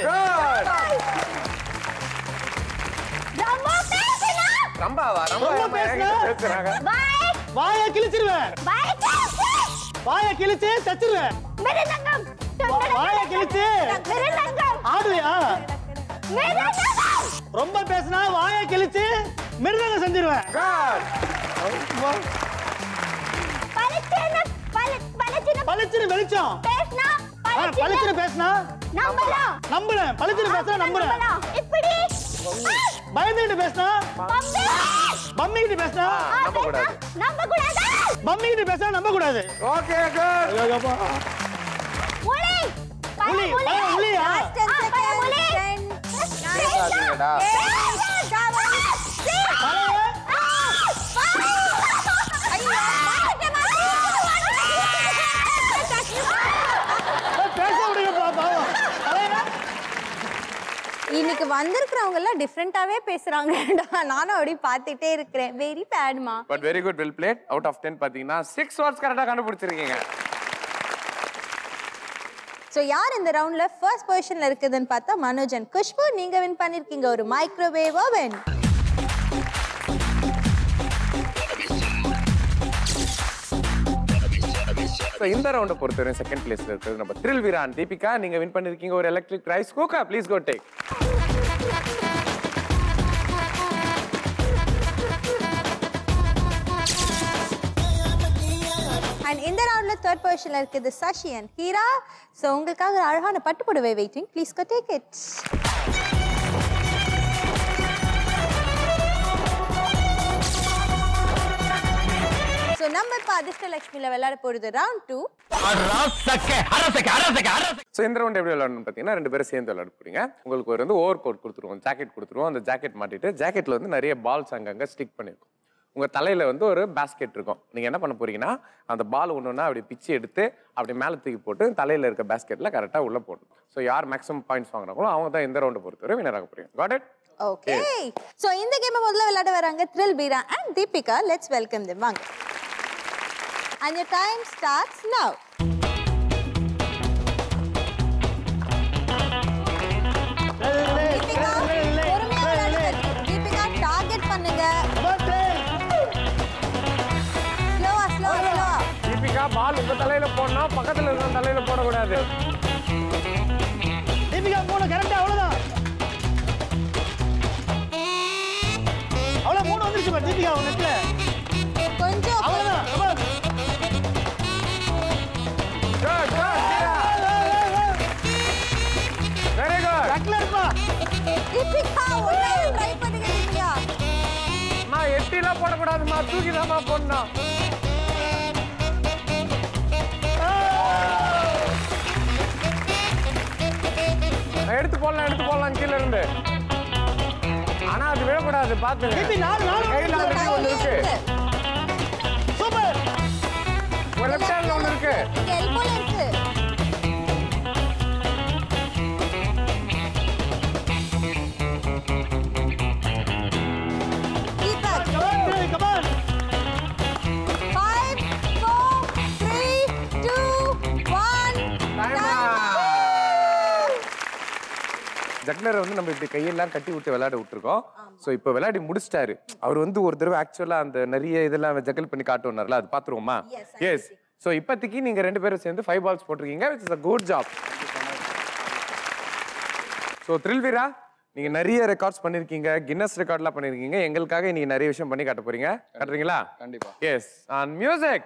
ரொம்ப பேசுனா ரம்பாவா ரம்பா ரொம்ப ஏம்மா பேசுனா? என்கிட்ட பேசுறாங்க பாய் வாயை கிழிச்சிருவேன் பாய் வாயை கிழிச்சு தச்சிருவேன் மிருதங்கம் வாயை கிழிச்சு மிருதங்கம் ஆடுவியா மிருதங்கம் ரொம்ப பேசினா வாயை கிழிச்சு மிருதங்க செஞ்சிருவேன் பளிச்சுன்னு பளி- பளிச்சுன்னு பளிச்சுன்னு வெளிச்சம் பேசுனா ஆ, பளிச்சுன்னு பளிச்சுன்னு பேசினா நம்பலாம் நம்புறேன் பளிச்சுன்னு பேசினா நம்புறேன் நம்பலாம். இப்படி பயந்துகிட்டு பேசினா பம்பி மம்மிகிட்ட பேசினா நம்ப கூடாது நம்ப கூடாது மம்மிகிட்ட பேசினா நம்ப கூடாது ஓகே குட் முளை புலி பழமுளை. ஆ, புலியா ஆ, பழமுளை. பேசாதீங்கடா. பழைய பேச விடுங்கப்பா பாவம் பழைய இன்னைக்கு வந்திருக்கிறவங்க எல்லாம் டிஃப்ரெண்டாவே பேசுறாங்கடா நானும் அப்படி பார்த்துட்டே இருக்கிறேன் வெரி பேட்மா but very good well played out of ten பார்த்தீங்கன்னா சிக்ஸ் வாட்ஸ் கரெக்டாக கண்டுபிடிச்சிருக்கீங்க ஸோ யார் இந்த ரவுண்ட்ல ஃபர்ஸ்ட் பொசிஷன்ல இருக்குதுன்னு பார்த்தா மனோஜ் அண்ட் குஷ்பு நீங்க வின் பண்ணிருக்கீங்க ஒரு மைக்ரோவேவ் ஓவன் ஸோ இந்த ரவுண்டை பொறுத்தவரை செகண்ட் பிளேஸ்ல இருக்கிறது நம்ம த்ரில் வீரான் தீபிகா நீங்க வின் பண்ணிருக்கீங்க ஒரு electric rice cooker please go take and இந்த ரவுண்ட்ல தேர்ட் பொசிஷன்ல இருக்குது சஷி அண்ட் ஹீரா ஸோ உங்களுக்காக ஒரு அழகான பட்டு புடவை waiting please go take it so நம்ம இப்போ அதிர்ஷ்டலட்சுமியில் விளையாட போகிறது ரவுண்ட் டூ ஸோ இந்த ரவுண்ட் எப்படி விளையாடணும் பார்த்தீங்கன்னா ரெண்டு பேரும் சேர்ந்து விளையாட போறீங்க உங்களுக்கு ஒரு வந்து ஓவர் கோட் கொடுத்துருவோம் ஜாக்கெட் கொடுத்துருவோம் அந்த ஜாக்கெட் மாட்டிட்டு ஜாக்கெட்ல வந்து நிறைய பால்ஸ் அங்கங்க ஸ்டிக் பண்ணிருக்கும் உங்க தலையில வந்து ஒரு பேஸ்கெட் இருக்கும் நீங்க என்ன பண்ண போறீங்கன்னா அந்த பால் ஒன்றுனா அப்படி பிச்சு எடுத்து அப்படி மேலே தூக்கி போட்டு தலையில இருக்க பேஸ்கெட்ல கரெக்டாக உள்ள போடணும் ஸோ யார் மேக்ஸிமம் பாயிண்ட்ஸ் வாங்குறாங்களோ அவங்க தான் இந்த ரவுண்டை பொறுத்தவரை வினர் ஆக போறீங்க காட் இட் ஓகே ஸோ இந்த கேமை முதல்ல விளையாட வராங்க Thrill Veera and Deepika let's welcome them வாங்க and your time starts now Deepika பொறுமையா விளையாடுங்க தீபிகா டார்கெட் பண்ணுங்க ஸ்லோவா ஸ்லோவா ஸ்லோவா தீபிகா பால் உங்க தலையில போடணும் பக்கத்துல இருக்க தலையில போடக்கூடாது தீபிகா மூணு கரெக்டா அவ்வளவுதான் அவ்வளவு மூணு வந்துருச்சு பாரு தீபிகா உங்க நெட்ல கொஞ்சம் அவ்வளவுதான் come on. Good good very good நெட்ல இருப்பா தீபிகா ஒண்ணே ட்ரை பண்ணுங்க தீபிகா அம்மா எட்டிலாம் போடக்கூடாதும்மா தூக்கி தான்மா போடணும் நான் எடுத்து போடலாம் எடுத்து போடலாம் கீழ இருந்து ஆனா அது விழக்கூடாது பாத்துங்க தீபி நாலு நாலு கையில ஆல்ரெடி ஒண்ணு இருக்கு சூப்பர் ஒரு லெஃப்ட் ஹேண்ட்ல ஒண்ணு இருக்கு இங்க எல்போல இருக்கு Deepak come on Five, four, three, two, one. ஜக்லரை வந்து நம்ம இப்படி கையெல்லாம் கட்டி விட்டு விளையாட விட்டுருக்கோம் ஸோ இப்போ விளையாடி முடிச்சிட்டாரு அவர் வந்து ஒரு தடவை ஆக்சுவலாக அந்த நிறைய இதெல்லாம் ஜக்கல் பண்ணி காட்டுவார்ல அது பார்த்துருவோமா எஸ் ஸோ இப்போதைக்கு நீங்கள் ரெண்டு பேரும் சேர்ந்து ஃபைவ் பால்ஸ் போட்டிருக்கீங்க which is a good job so த்ரில்வீரா நீங்கள் நிறைய ரெக்கார்ட்ஸ் பண்ணியிருக்கீங்க கின்னஸ் ரெக்கார்ட்லாம் பண்ணியிருக்கீங்க எங்களுக்காக இன்னைக்கு நிறைய விஷயம் பண்ணி காட்ட போறீங்க காட்டுறீங்களா கண்டிப்பா yes on music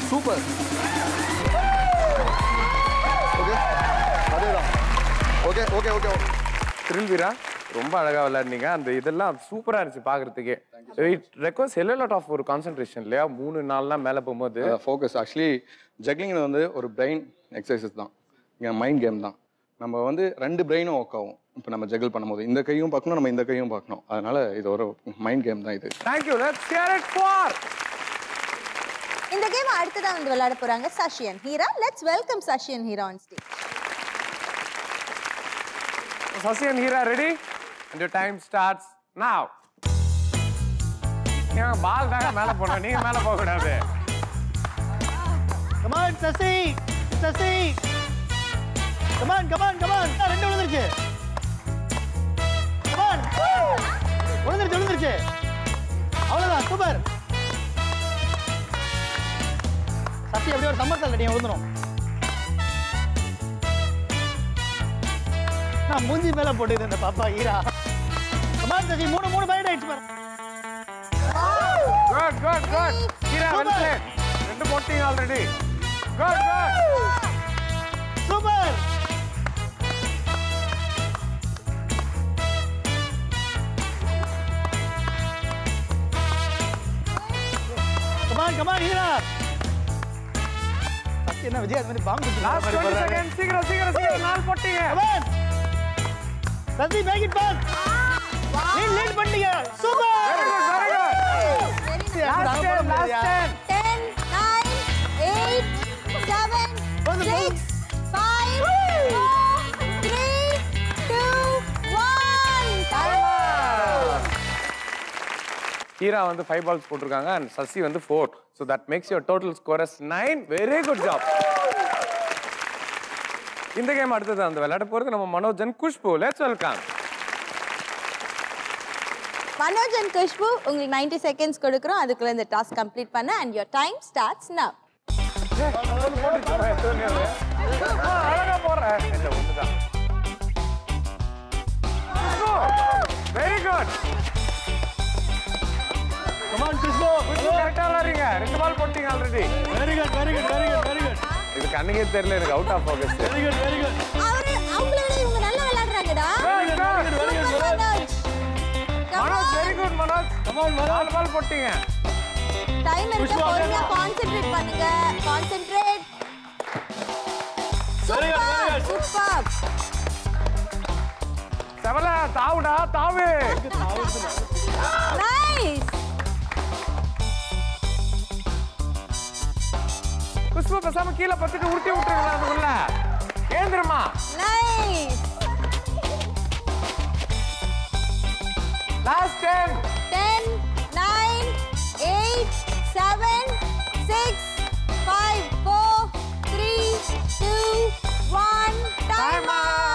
super okay அதேதான் okay okay okay Thrill Veera ரொம்ப அழகா விளையாடுனீங்க அந்த இதெல்லாம் சூப்பரா இருந்துச்சு பாக்குறதுக்கே இட் ரெக்வஸ்ட் எல்லாம் லாட் ஆஃப் ஒரு கான்சென்ட்ரேஷன் இல்லையா மூணு நாள்லாம் மேல போகும்போது ஃபோக்கஸ் ஆக்சுவலி ஜக்லிங் வந்து ஒரு பிரெயின் எக்ஸசைஸ் தான் இங்கே மைண்ட் கேம் தான் நம்ம வந்து ரெண்டு பிரெயினும் ஒர்க் ஆகும் இப்போ நம்ம ஜகிள் பண்ணும்போது இந்த கையும் பார்க்கணும் நம்ம இந்த கையும் பார்க்கணும் அதனால இது ஒரு மைண்ட் கேம் தான் இது thank you let's hear it for இந்த கேம் அடுத்ததா வந்து விளையாட போறாங்க Sasi and Heera let's welcome Sasi and Heera on stage Sasi and Heera ready and your time starts now ஏன் பால் தாங்க மேல போனோம் நீங்க மேல போக கூடாது come on Sasi Sasi come on come on come on ரெண்டு விழுந்துருச்சு கமான் விழுந்துருச்சு விழுந்துருச்சு அவ்வளவுதான் சூப்பர் சசி அப்படியே ஒரு தம்மத்தால் ரெடியாக விழுந்துரும் நான் மூஞ்சி மேல போட்டுது இந்த பாப்பா ஈரா கமான் சசி மூணு மூணு பாயிண்ட் ஆயிடுச்சு பாரு good good good Heera well Super. Played ரெண்டு போட்டீங்க already good good super come on come on Heera Sathi என்ன விஜய் அது மாதிரி பாம்பு லாஸ்ட் 20 செகண்ட் சீக்கிரம் சீக்கிரம் சீக்கிரம் நாலு போட்டீங்க come on Sathi make it boss lead lead பண்ணீங்க super very good very good last time last time 10 9 8 7 போதும், 6 5 4 3 2 1 டைம் ஹீரா வந்து ஃபைவ் பால்ஸ் போட்டிருக்காங்க அண்ட் சசி வந்து four so that makes your total score as nine very good job இந்த game அடுத்தது அந்த விளையாட போறது நம்ம Manoj and Khushbu let's welcome Manoj and Khushbu உங்களுக்கு 90 செகண்ட்ஸ் கொடுக்குறோம் அதுக்குள்ள இந்த டாஸ்க் கம்ப்ளீட் பண்ண and your time starts now அழகா போடுறேன் இல்ல ஒண்ணுதான் வெரி குட் கமான் கிறிஸ்போ கரெக்டா விளையாடுறீங்க ரெண்டு பால் போட்டீங்க already very good very good very good very good இது கண்ணுக்கே தெரியல எனக்கு out of focus very good very good அவரு அவங்கள விட இவங்க நல்லா விளையாடுறாங்கடா Super, Manoj Come Manoj on. Very good Manoj come on நாலு பால் போட்டீங்க டைம் இருக்கு குஷ்பு, பொறுமையா அவ்வளவுதான். கான்சென்ட்ரேட் பண்ணுங்க concentrate Very good, very super good. Super செவல தாவுடா தாவு நைஸ் குஷ்பு பேசாம கீழே பத்துட்டு உருட்டி விட்டுருங்களா அதுக்குள்ள ஏந்திரமா nice last time 10 9 8 7 6 5 4 3 2 1 time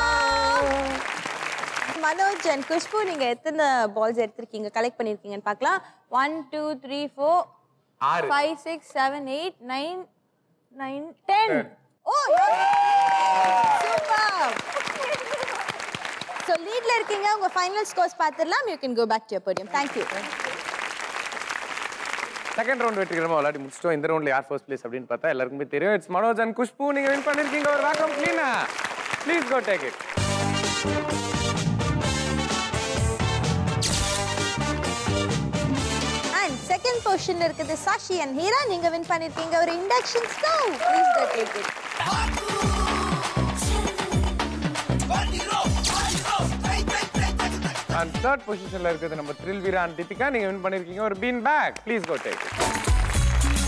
Manoj and Khushbu நீங்க எத்தனை பால்ஸ் எடுத்திருக்கீங்க கலெக்ட் பண்ணிருக்கீங்கன்னு பார்க்கலாம் ஒன் டூ த்ரீ ஃபோர் ஆறு five six seven eight nine nine ten oh super so லீட்ல இருக்கீங்க உங்க ஃபைனல் ஸ்கோர்ஸ் பார்த்துடலாம் you can go back to podium thank you second round வெற்றிகரமா விளையாடி முடிச்சிட்டோம் இந்த ரவுண்ட்ல யார் ஃபர்ஸ்ட் பிளேஸ் அப்படின்னு பார்த்தா எல்லாருக்குமே தெரியும் இட்ஸ் மனோஜ் அண்ட் குஷ்பு நீங்க வின் பண்ணிருக்கீங்க ஒரு vacuum cleaner please go take it and second பொசிஷன்ல இருக்குது சாஷி அண்ட் ஹீரா நீங்க வின் பண்ணிருக்கீங்க ஒரு induction stove please go take it and third பொசிஷன்ல இருக்குது நம்ம த்ரில் வீரா அண்ட் தீபிகா நீங்க வின் பண்ணிருக்கீங்க ஒரு bean bag please go take it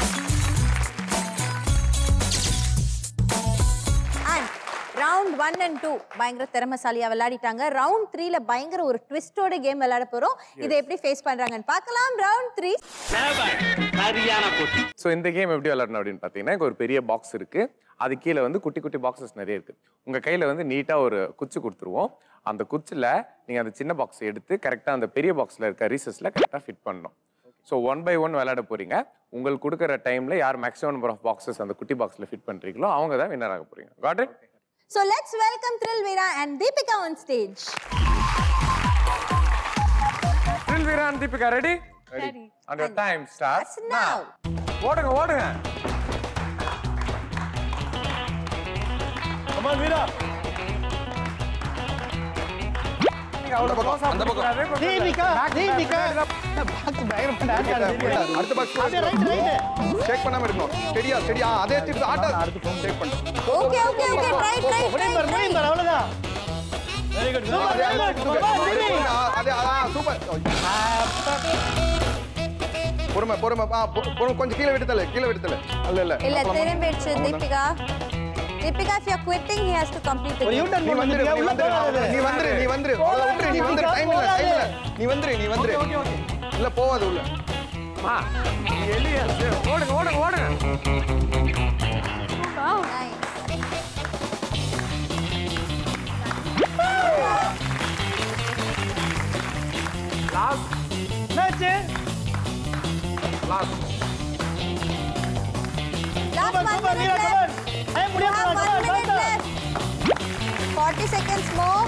and round one and two பயங்கர திறமைசாலியா விளையாடிட்டாங்க ரவுண்ட் த்ரீல பயங்கர ஒரு ட்விஸ்டோட கேம் விளையாட போறோம் இதை எப்படி ஃபேஸ் பண்றாங்கன்னு பார்க்கலாம் ரவுண்ட் த்ரீ சரியான போட்டி ஸோ இந்த கேம் எப்படி விளையாடணும் அப்படின்னு பார்த்தீங்கன்னா இங்க ஒரு பெரிய பாக்ஸ் இருக்கு அது கீழே வந்து குட்டி குட்டி பாக்ஸஸ் நிறைய இருக்கு உங்க கையில வந்து நீட்டா ஒரு குச்சி கொடுத்துருவோம் அந்த குச்சில நீங்க அந்த சின்ன பாக்ஸ் எடுத்து கரெக்டா அந்த பெரிய பாக்ஸ்ல இருக்க ரீசஸ்ல கரெக்டா ஃபிட் பண்ணணும் ஸோ ஒன் பை ஒன் விளையாட போறீங்க உங்களுக்கு கொடுக்குற டைம்ல யார் மேக்ஸிமம் நம்பர் ஆஃப் பாக்ஸஸ் அந்த குட்டி பாக்ஸ்ல ஃபிட் பண்றீங்களோ அவங்க தான் வின்னர் ஆக போறீங்க got it so let's welcome Thrill Veera and Deepika on stage Thrill Veera and Deepika ready சரி அண்ட் டைம் ஸ்டார்ட்ஸ் now ஓடுங்க ஓடுங்க கமான் வீரா நீங்க அவ்வளவு close ஆ அந்த பக்கம். போகக்கூடாது. கொஞ்சம் Deepika back, back, Deepika back. Box பயங்கரமா டான்ஸ் ஆடுது அடுத்த பாக்ஸ் அப்படியே ரைட் ரைட் ஷேக் பண்ணாம இருக்கணும் ஸ்டெடியா ஸ்டெடியா அதே ஸ்டெப் ஆட்டா ஷேக் பண்ணு okay okay okay try try முடியும் பாரு முடியும் பாரு அவ்வளவுதான் வெரி குட் அதே அதே அதே அதே சூப்பர் பொறுமை பொறுமை ஆ, பொ- பொறுமை கொஞ்சம் கீழே விட்டுத்தல கீழே விட்டுத்தல இல்ல இல்ல இல்ல திரும்பிடுச்சு Deepika Deepika if you are quitting he has to complete ஒரு it யூட்டன் நீ போட்டு வந்துரு வந்துரு நீ உள்ள வந்துரு போகாது நீ வந்துரு நீ வந்துரு அவ்வளவு விட்டுரு நீ வந்துரு டைம் இல்ல டைம் இல்ல நீ வந்துரு நீ வந்துரு இல்ல போவாது உள்ள அம்மா, நீங்க எலியா இருக்கு. ஓடுங்க ஓடுங்க ஓடுங்க Nice. லாஸ்ட் என்னாச்சு last Last one super minute Veera left. Come on I You முடியும் have one come on minute left. 40 seconds more.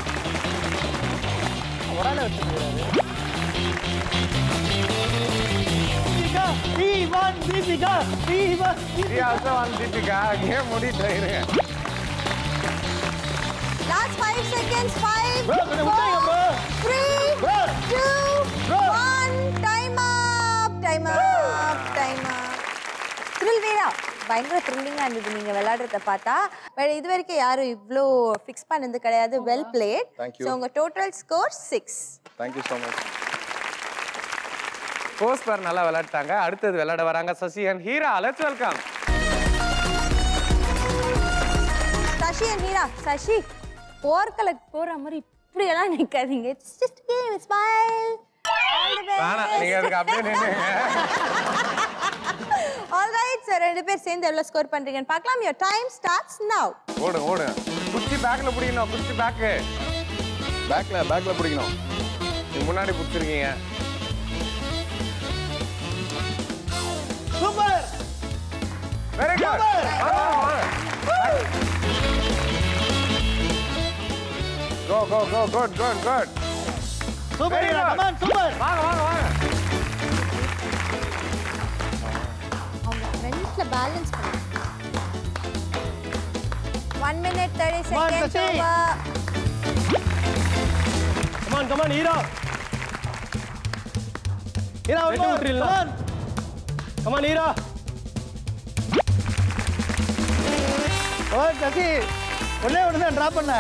உடனே வச்சிருக்காரு Deepika we won Deepika we won three also one Deepika game முடிட்டு இருங்க Last 5 seconds. 5, Bro, கொஞ்சம் விட்டாங்க, bro. 3, Bro. 2, Bro. 1. Time up. Time up. Time up. Thrill வீரா பயங்கர த்ரில்லிங்காக இருந்தது நீங்கள் விளையாடுறத பார்த்தா பட் இது வரைக்கும் யாரும் இவ்வளோ ஃபிக்ஸ் பண்ணது கிடையாது well played Thank you. So உங்கள் total score six thank you so much போஸ்ட் பார் நல்லா விளையாட்டாங்க அடுத்தது விளையாட வராங்க Sasi and Heera let's welcome Sasi and Meera Sasi போர்க்கலை போற மாதிரி இப்படியெல்லாம் நிற்காதீங்க இட்ஸ் ஜஸ்ட் கேம் ஸ்மைல் வேணாம் நீங்க அதுக்கு அப்படியே நின்னுங்க ஆல்ரைட் சார் ரெண்டு பேர் சேர்ந்து எவ்வளோ ஸ்கோர் பண்றீங்கன்னு பார்க்கலாம் யுவர் டைம் ஸ்டார்ட்ஸ் நவ் ஓடுங்க ஓடுங்க குச்சி பேக்ல பிடிக்கணும் குச்சி பேக்கு பேக்ல பேக்ல பிடிக்கணும் நீங்க முன்னாடி பிடிச்சிருக்கீங்க super very good go go go good good good super Very Veera good. Come on super வாங்க வாங்க வாங்க அவங்க ஃப்ரெண்ட்ஸ்ல பேலன்ஸ் பண்ணு one minute thirty Come on, seconds Sasi. Over come on come on Heera Veera வெட்டி விட்டுறீங்களா? Come on come on Heera oh Sasi ஒண்ணே ஒன்று தான் ட்ராப் பண்ண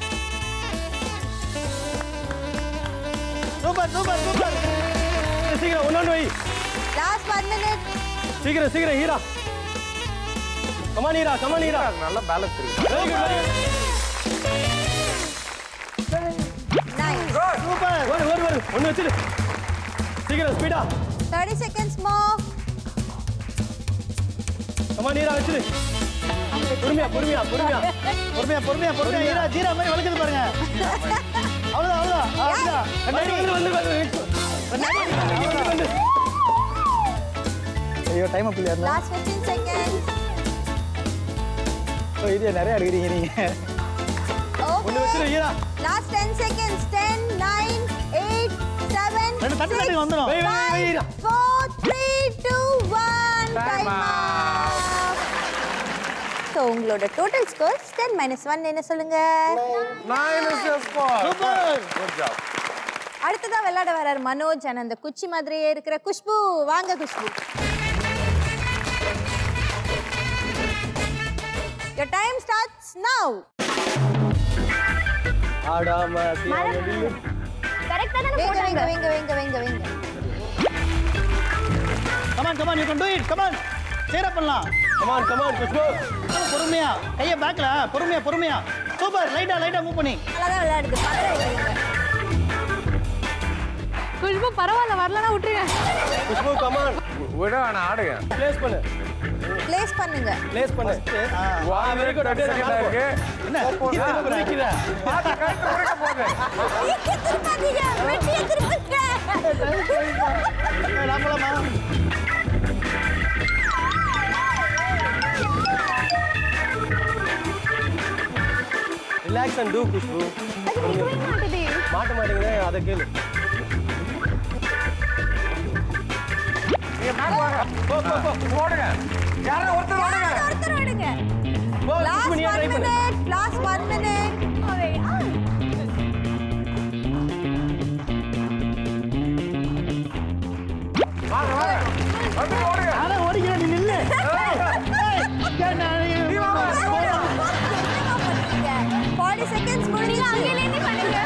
சூப்பர் சூப்பர் சூப்பர் சீக்கிரம் ஒன்னொன்று வை லாஸ்ட் ஒன் மினிட் சீக்கிரம் சீக்கிரம் ஹீரா கமான் ஹீரா கமான் ஹீரா அது நல்ல பேலன்ஸ் இருக்கு very good very nice super good வரு வரு வரு ஒன்று வச்சிரு சீக்கிரம் ஸ்பீடா thirty seconds more come on Heera வச்சிரு பொறுமையா பொறுமையா பொறுமையா பொறுமையா பொறுமையா பொறுமையா ஈரா ஜீரா மாதிரி வளர்க்குது பாருங்க அவ்வளோதான் அவ்வளோதான் அவ்வளோதான் வந்து வந்து வந்து வந்து ஐயோ டைம் அப்படி இருந்தா லாஸ்ட் 15 செகண்ட்ஸ் இது நிறைய எடுக்கிறீங்க நீங்க ஒன்று வச்சிரு ஹீரா லாஸ்ட் 10 செகண்ட்ஸ் 10 9 8 7 ரெண்டு தட்டு தட்டுங்க வந்துடும் வை வை வை ஹீரா 4 3 2 1 Time டைம் ஸோ உங்களோட டோட்டல் ஸ்கோர்ஸ் 10 மைனஸ் ஒன் என்ன சொல்லுங்க nine is your score super good job அடுத்ததா விளையாட வரார் மனோஜ் and அந்த குச்சி மாதிரியே இருக்கிற குஷ்பு வாங்க Khushbu Your time starts now. ஆடாம அசையாம நில்லு. கரெக்டா தான போட்டாங்க வெங்க வெங்க வெங்க வெங்க come on come on you can do it come on சேரா பண்ணலாம் கமான் கமான் குஷ்பு பொறுமையா கைய பேக்ல பொறுமையா பொறுமையா சூப்பர் லைட்டா லைட்டா மூவ் பண்ணி நல்லா தான் விளையாடுது பதற வைக்கிறீங்க குஷ்பு பரவாயில்ல வரலன்னா விட்டுருங்க குஷ்பு கமான் விட வேணாம் ஆடுங்க ப்ளேஸ் பண்ணு ப்ளேஸ் பண்ணுங்க ப்ளேஸ் பண்ணு வா வெரி குட் அப்படியே செகண்ட் இருக்கு என்ன இது நிக்கிற பாத்து கழுத்து முடிக்க போகுது ஈக்க திருப்பாதீங்க வெட்டிய திருப்புங்க ராமலாமா ரிலாக்ஸ் அண்ட் டூ குஷ்பு அது நிக்கவே மாட்டுதே மாட்ட மாட்டேங்குது அதை கேளு நீங்க மேல வாங்க போ போ போ ஓடுங்க யாரும் ஒருத்தர் ஓடுங்க ஒருத்தர் விடுங்க லாஸ்ட் நீ ட்ரை ஒன் பண்ணு மினிட் லாஸ்ட் ஒன் மினிட் வாங்க வாங்க வந்து ஓடுங்க அதான் ஓடிக்கிறேன் நீ நில்லு ஃபார்ட்டி செகண்ட்ஸ் முடிஞ்சு அங்கே பண்ணுங்க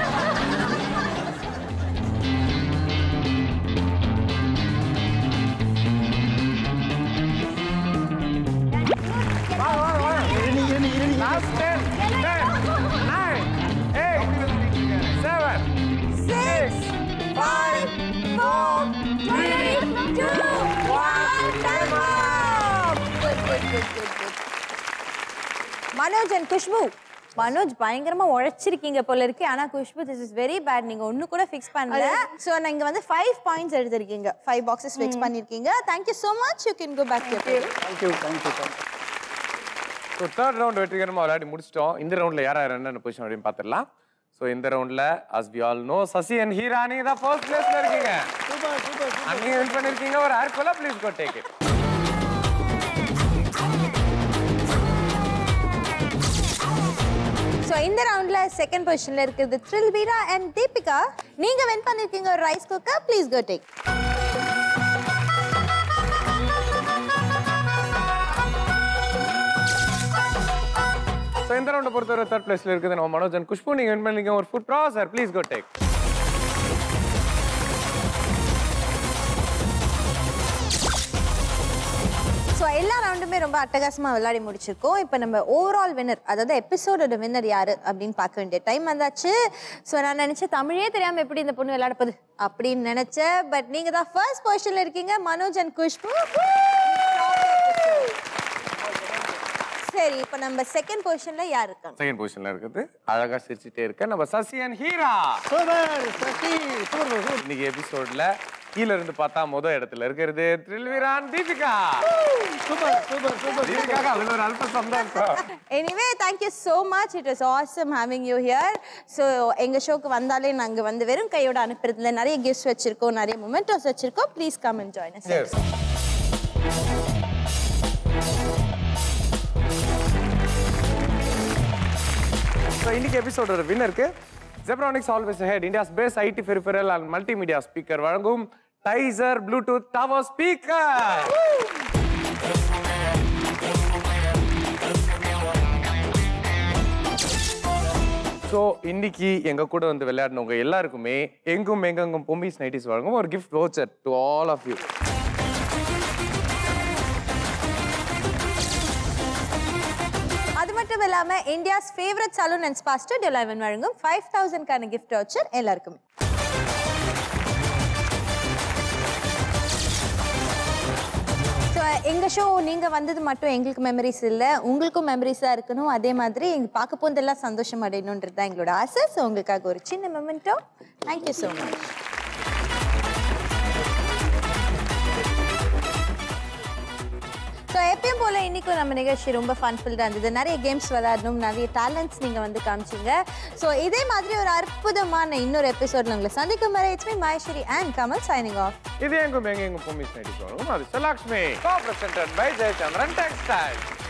வாங்க வாங்க வாங்க last ten ten nine eight seven six five four three two one time good good good good good Manoj and Khushbu Manoj பயங்கரமா உழைச்சிருக்கீங்க போல இருக்கு ஆனா Khushbu this is very bad நீங்க ஒண்ணு கூட ஃபிக்ஸ் பண்ணல சோ நீங்க வந்து ஃபைவ் பாயிண்ட்ஸ் எடுத்திருக்கீங்க ஃபைவ் பாக்ஸஸ் ஃபிக்ஸ் பண்ணிருக்கீங்க thank you so much you can go back to thank you thank you thank you so third round வெற்றிகரமாக விளையாடி முடிச்சிட்டோம் இந்த ரவுண்டில் யார் யார் என்னென்ன பொசிஷன் அப்படின்னு பார்த்துடலாம் ஸோ இந்த ரவுண்டில் as we all know Sasi and Heera நீங்க தான் ஃபர்ஸ்ட் பிளேஸ்ல இருக்கீங்க அங்கேயும் வின் பண்ணிருக்கீங்க ஒரு ஹேர் கோலா please go take it so இந்த ரவுண்ட்ல செகண்ட் பொசிஷன்ல இருக்குது த்ரில் வீரா அண்ட் தீபிகா நீங்க வின் பண்ணிருக்கீங்க ஒரு rice cooker please go take so இந்த ரவுண்டை பொறுத்தவரை தேர்ட் பிளேஸ்ல இருக்குது நம்ம மனோஜ் அண்ட் குஷ்பு நீங்க வின் பண்ணிருக்கீங்க ஒரு ஃபுட் ப்ராசர் ப்ளீஸ் கோ டேக் ஸோ எல்லா ரவுண்டுமே ரொம்ப அட்டகாசமா விளையாடி முடிச்சிருக்கோம் இப்போ நம்ம ஓவரால் வின்னர் அதாவது எபிசோடோட வின்னர் யாரு அப்படின்னு பார்க்க வேண்டிய டைம் வந்தாச்சு ஸோ நான் நினைச்சேன் தமிழே தெரியாம எப்படி இந்த பொண்ணு விளையாட போகுது அப்படின்னு நினைச்சேன் பட் நீங்க தான் ஃபர்ஸ்ட் பொசிஷன்ல இருக்கீங்க மனோஜ் அண்ட் குஷ்பு சரி இப்போ நம்ம செகண்ட் பொசிஷன்ல யார் இருக்காங்க செகண்ட் பொசிஷன்ல இருக்குது அழகா சிரிச்சுட்டே இருக்க நம்ம Sasi and Heera super Sasi super இன்னைக்கு எபிசோட்ல கீழ இருந்து பார்த்தா முத இடத்துல இருக்கிறது த்ரில்வீரான் தீபிகா சூப்பர் சூப்பர் சூப்பர் தீபிகாக்கு அதுல ஒரு அல்ப சந்தோஷம் anyway thank you so much it is awesome having you here so எங்கள் ஷோக்கு வந்தாலே நாங்கள் வந்து வெறும் கையோட அனுப்புறதுல நிறைய கிஃப்ட்ஸ் வச்சிருக்கோம் நிறைய மொமெண்டோஸ் வச்சிருக்கோம் please come and join Yes. So இன்னைக்கு எபிசோடோட வின்னருக்கு Zebronics always ahead India's base IT peripheral and multimedia speaker வழங்கும் டைசர் ப்ளூடூத் டவர் ஸ்பீக்கர் ஸோ இன்னைக்கு எங்க கூட வந்து விளையாடினவங்க எல்லாருக்குமே எங்கும் எங்கெங்கும் பொம்பிஸ் நைட்டிஸ் வழங்கும் ஒரு gift voucher to all of you அது மட்டும் இல்லாமல் India's favourite salon and spa studio eleven வழங்கும் ஃபைவ் தௌசண்ட்கான கிஃப்ட் வச்சர் எல்லாருக்குமே ஸோ எங்கள் ஷோ நீங்கள் வந்தது மட்டும் எங்களுக்கு மெமரிஸ் இல்லை உங்களுக்கும் மெமரிஸாக இருக்கணும் அதே மாதிரி எங்கள் பார்க்க போனதெல்லாம் சந்தோஷம் அடையணுன்றது தான் எங்களோட ஆசை ஸோ உங்களுக்காக ஒரு சின்ன memento thank you so much so எப்பயும் போல இன்னைக்கும் நம்ம நிகழ்ச்சி ரொம்ப ஃபன்ஃபுல்டாக இருந்தது நிறைய கேம்ஸ் விளையாடணும் நிறைய டேலண்ட்ஸ் நீங்கள் வந்து காமிச்சிங்க ஸோ இதே மாதிரி ஒரு அற்புதமான இன்னொரு எபிசோட்ல உங்களை சந்திக்கும் வரை it's me Maheswari and Kamal signing off இது எங்கும் எங்கெங்கும் பொம்பிஸ் நைட்டிஸ் வழங்கும் அது செலாக்ஷ்மி co presented by Jayachandran textile